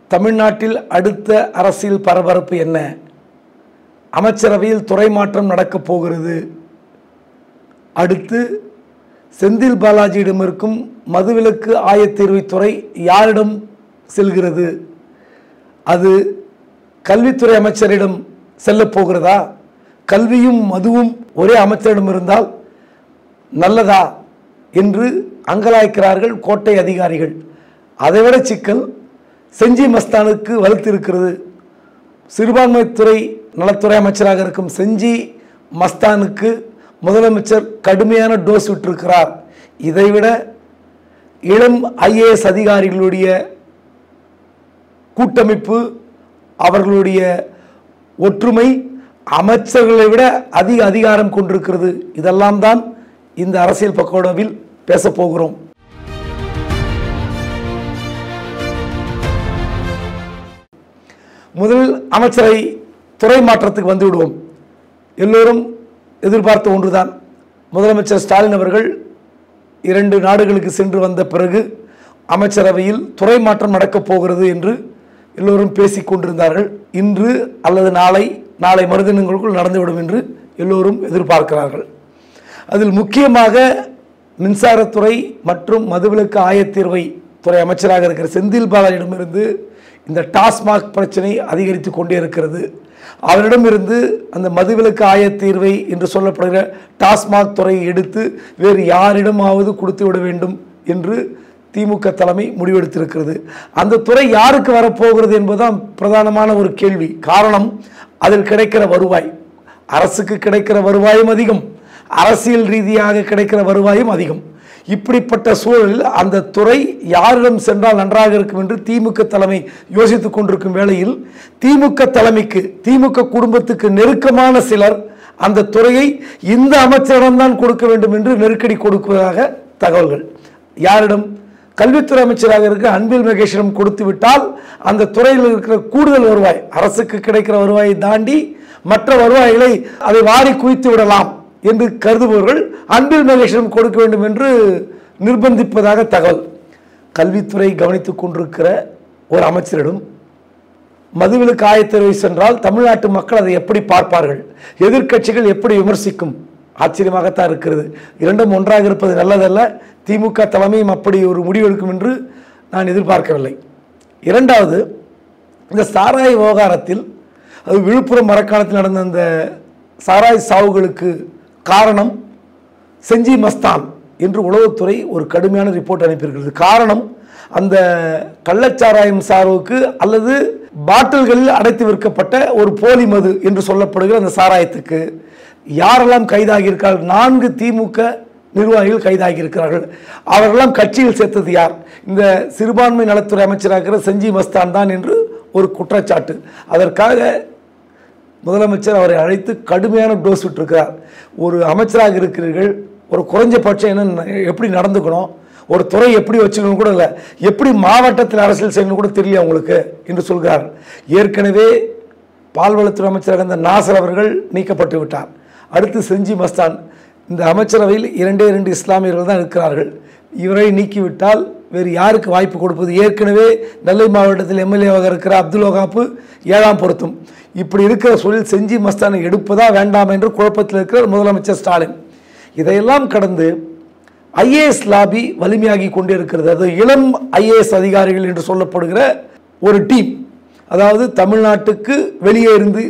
தமிழ்நாட்டில் அடுத்த அரசியல் பரபரப்பு என்ன அமைச்சரவையில் துறை மாற்றம் நடக்கப் போகிறது அடுத்து செந்தில் பாலாஜியிடம் இருக்கும் மதுவிலக்கு ஆயத்தீர்வைத்துறை யாரிடம் செல்கிறது அது கல்வித்துறை அமைச்சரிடம் செல்லப் போகிறதா கல்வியும் மதுவும் ஒரே அமைச்சரிடம் இருந்தால் நல்லதா என்று அங்கலாய்க்கிறார்கள் கோட்டை அதிகாரிகள் அதைவிட சிக்கல் செஞ்சி மஸ்தானுக்கு வலுத்திருக்கிறது சிறுபான்மைத்துறை நலத்துறை அமைச்சராக இருக்கும் செஞ்சி மஸ்தானுக்கு முதலமைச்சர் கடுமையான டோஸ் விட்டிருக்கிறார் இதைவிட இளம் ஐஏஎஸ் அதிகாரிகளுடைய கூட்டமைப்பு அவர்களுடைய ஒற்றுமை அமைச்சர்களை விட அதிக அதிகாரம் கொண்டிருக்கிறது இதெல்லாம் தான் இந்த அரசியல் பக்கோடாவில் பேசப் போகிறோம் முதல் அமைச்சரை துறை மாற்றத்துக்கு வந்து விடுவோம் எல்லோரும் எதிர்பார்த்த ஒன்றுதான் முதலமைச்சர் ஸ்டாலின் அவர்கள் இரண்டு நாடுகளுக்கு சென்று வந்த பிறகு அமைச்சரவையில் துறை மாற்றம் நடக்கப் போகிறது என்று எல்லோரும் பேசிக் கொண்டிருந்தார்கள் இன்று அல்லது நாளை நாளை மறுதினங்களுக்குள் நடந்துவிடும் என்று எல்லோரும் எதிர்பார்க்கிறார்கள் அதில் முக்கியமாக மின்சாரத்துறை மற்றும் மதுவிலக்கு ஆயத்தீர்வை துறை அமைச்சராக இருக்கிற செந்தில் பாலாஜியிடமிருந்து இந்த டாஸ்மாக் பிரச்சனை அதிகரித்து கொண்டே இருக்கிறது அவரிடமிருந்து அந்த மதுவிலக்கு ஆயத்தீர்வை என்று சொல்லப்படுகிற டாஸ்மாக் துறையை எடுத்து வேறு யாரிடமாவது கொடுத்து விட வேண்டும் என்று திமுக தலைமை முடிவெடுத்திருக்கிறது அந்த துறை யாருக்கு வரப்போகிறது என்பதுதான் பிரதானமான ஒரு கேள்வி காரணம் அதில் கிடைக்கிற வருவாய் அரசுக்கு கிடைக்கிற வருவாயும் அதிகம் அரசியல் ரீதியாக கிடைக்கிற வருவாயும் அதிகம் இப்படிப்பட்ட சூழலில் அந்த துறை யாரிடம் சென்றால் நன்றாக இருக்கும் என்று திமுக தலைமை யோசித்துக் கொண்டிருக்கும் வேளையில் திமுக தலைமைக்கு திமுக குடும்பத்துக்கு நெருக்கமான சிலர் அந்த துறையை இந்த அமைச்சரிடம்தான் கொடுக்க வேண்டும் என்று நெருக்கடி கொடுப்பதாக தகவல்கள் யாரிடம் கல்வித்துறை அமைச்சராக இருக்க அன்பில் மகேஷிடம் கொடுத்து விட்டால் அந்த துறையில் இருக்கிற கூடுதல் வருவாய் அரசுக்கு கிடைக்கிற வருவாயை தாண்டி மற்ற வருவாய்களை அதை வாரி குவித்து விடலாம் என்று கருதுபவர்கள் அன்பில் மகேஷிடம் கொடுக்க வேண்டும் என்று நிர்பந்திப்பதாக தகவல் கல்வித்துறை கவனித்துக் கொண்டிருக்கிற ஒரு அமைச்சரிடம் மதுவிலக்கு ஆயத்தேர்வை சென்றால் தமிழ்நாட்டு மக்கள் அதை எப்படி பார்ப்பார்கள் எதிர்க்கட்சிகள் எப்படி விமர்சிக்கும் ஆச்சரியமாகத்தான் இருக்கிறது இரண்டும் ஒன்றாக இருப்பது நல்லதல்ல திமுக தலைமையும் அப்படி ஒரு முடிவெடுக்கும் என்று நான் எதிர்பார்க்கவில்லை இரண்டாவது இந்த சாராய விவகாரத்தில் அது விழுப்புரம் மரக்காணத்தில் நடந்த அந்த சாராய் சாவுகளுக்கு காரணம் செஞ்சி மஸ்தான் என்று உளவுத்துறை ஒரு கடுமையான ரிப்போர்ட் அனுப்பியிருக்கிறது காரணம் அந்த கள்ளச்சாராயம் சார்வுக்கு அல்லது பாட்டில்களில் அடைத்து விற்கப்பட்ட ஒரு போலி மது என்று சொல்லப்படுகிற அந்த சாராயத்துக்கு யாரெல்லாம் கைதாகி இருக்கிறார்கள் நான்கு திமுக நிர்வாகிகள் கைதாகி இருக்கிறார்கள் அவர்களெல்லாம் கட்சியில் சேர்த்தது யார் இந்த சிறுபான்மை நலத்துறை அமைச்சராக இருக்கிற செஞ்சி மஸ்தான் தான் என்று ஒரு குற்றச்சாட்டு அதற்காக முதலமைச்சர் அவரை அழைத்து கடுமையான டோஸ் விட்டிருக்கிறார் ஒரு அமைச்சராக இருக்கிறீர்கள் ஒரு குறைஞ்சபட்சம் என்ன எப்படி நடந்துக்கணும் ஒரு துறை எப்படி வச்சுக்கணும் கூட இல்லை எப்படி மாவட்டத்தில் அரசியல் செய்யணும் கூட தெரியல உங்களுக்கு என்று சொல்கிறார் ஏற்கனவே பால்வளத்துறை அமைச்சராக இருந்த நாசர் அவர்கள் நீக்கப்பட்டு விட்டார் அடுத்து செஞ்சி மஸ்தான் இந்த அமைச்சரவையில் இரண்டே இரண்டு இஸ்லாமியர்கள் தான் இருக்கிறார்கள் இவரை நீக்கிவிட்டால் வேறு யாருக்கு வாய்ப்பு கொடுப்பது ஏற்கனவே நெல்லை மாவட்டத்தில் எம்எல்ஏவாக இருக்கிற அப்துல் வகாப்பு ஏழாம் பொருத்தும் இப்படி இருக்கிற சூழலில் செஞ்சி மஸ்தானை எடுப்பதா வேண்டாம் என்று குழப்பத்தில் இருக்கிற முதலமைச்சர் ஸ்டாலின் இதையெல்லாம் கடந்து ஐஏஎஸ் லாபி வலிமையாகி கொண்டே இருக்கிறது அது இளம் ஐஏஎஸ் அதிகாரிகள் என்று சொல்லப்படுகிற ஒரு டீம் அதாவது தமிழ்நாட்டுக்கு வெளியே இருந்து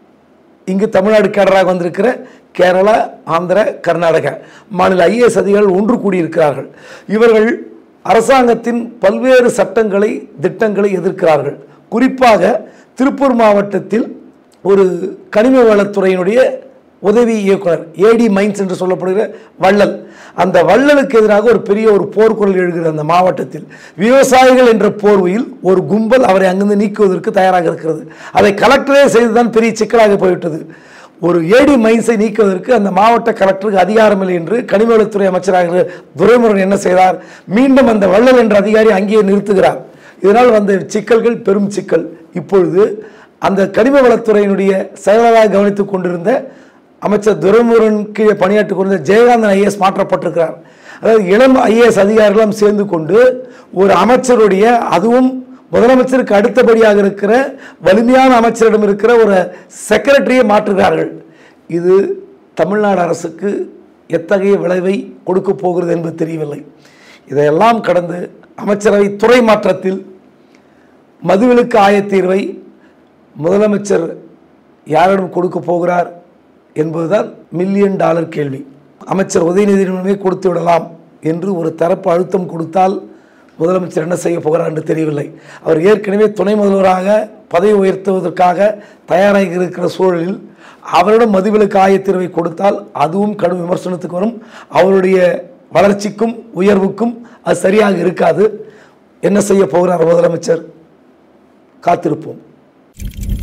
இங்கு தமிழ்நாடு கேடராக வந்திருக்கிற கேரளா ஆந்திர கர்நாடகா மாநில ஐஏஎஸ் அதிகாரிகள் ஒன்று கூடியிருக்கிறார்கள் இவர்கள் அரசாங்கத்தின் பல்வேறு சட்டங்களை திட்டங்களை எதிர்க்கிறார்கள் குறிப்பாக திருப்பூர் மாவட்டத்தில் ஒரு கனிம வளத்துறையினுடைய உதவி இயக்குனர் ஏடி மைன்ஸ் என்று சொல்லப்படுகிற வள்ளல் அந்த வள்ளலுக்கு எதிராக ஒரு பெரிய ஒரு போர்க்குரல் எழுகிறது அந்த மாவட்டத்தில் விவசாயிகள் என்ற போர்வையில் ஒரு கும்பல் அவரை அங்கிருந்து நீக்குவதற்கு தயாராக இருக்கிறது அதை கலெக்டரே செய்துதான் பெரிய சிக்கலாக போய்விட்டது ஒரு ஏடி மைன்ஸை நீக்குவதற்கு அந்த மாவட்ட கலெக்டருக்கு அதிகாரம் இல்லை என்று கனிமவளத்துறை அமைச்சராக துரைமுருகன் என்ன செய்தார் மீண்டும் அந்த வள்ளல் என்ற அதிகாரி அங்கேயே நிறுத்துகிறார் இதனால் வந்த சிக்கல்கள் பெரும் சிக்கல் இப்பொழுது அந்த கனிம வளத்துறையினுடைய செயலாளராக கவனித்துக் கொண்டிருந்த அமைச்சர் துரைமுருகன் கீழே பணியாற்றிக் கொண்டிருந்த ஜெயகாந்தன் ஐஏஎஸ் மாற்றப்பட்டிருக்கிறார் அதாவது இளம் ஐஏஎஸ் அதிகாரிகளும் சேர்ந்து கொண்டு ஒரு அமைச்சருடைய அதுவும் முதலமைச்சருக்கு அடுத்தபடியாக இருக்கிற வலிமையான அமைச்சரிடம் இருக்கிற ஒரு செக்ரட்டரியை மாற்றுகிறார்கள் இது தமிழ்நாடு அரசுக்கு எத்தகைய விளைவை கொடுக்க போகிறது என்பது தெரியவில்லை இதையெல்லாம் கடந்து அமைச்சரவை துறை மாற்றத்தில் மதுவிலக்கு ஆயத்தீர்வை முதலமைச்சர் யாரிடம் கொடுக்க போகிறார் என்பதுதான் மில்லியன் டாலர் கேள்வி அமைச்சர் உதயநிதியிடமே கொடுத்து விடலாம் என்று ஒரு தரப்பு அழுத்தம் கொடுத்தால் முதலமைச்சர் என்ன செய்ய போகிறார் என்று தெரியவில்லை அவர் ஏற்கனவே துணை முதல்வராக பதவி உயர்த்துவதற்காக தயாராகி இருக்கிற சூழலில் அவரிடம் மதுவிலக்கு ஆயத்தீர்வை கொடுத்தால் அதுவும் கடும் விமர்சனத்துக்கு வரும் அவருடைய வளர்ச்சிக்கும் உயர்வுக்கும் அது சரியாக இருக்காது என்ன செய்ய போகிறார் முதலமைச்சர் காத்திருப்போம்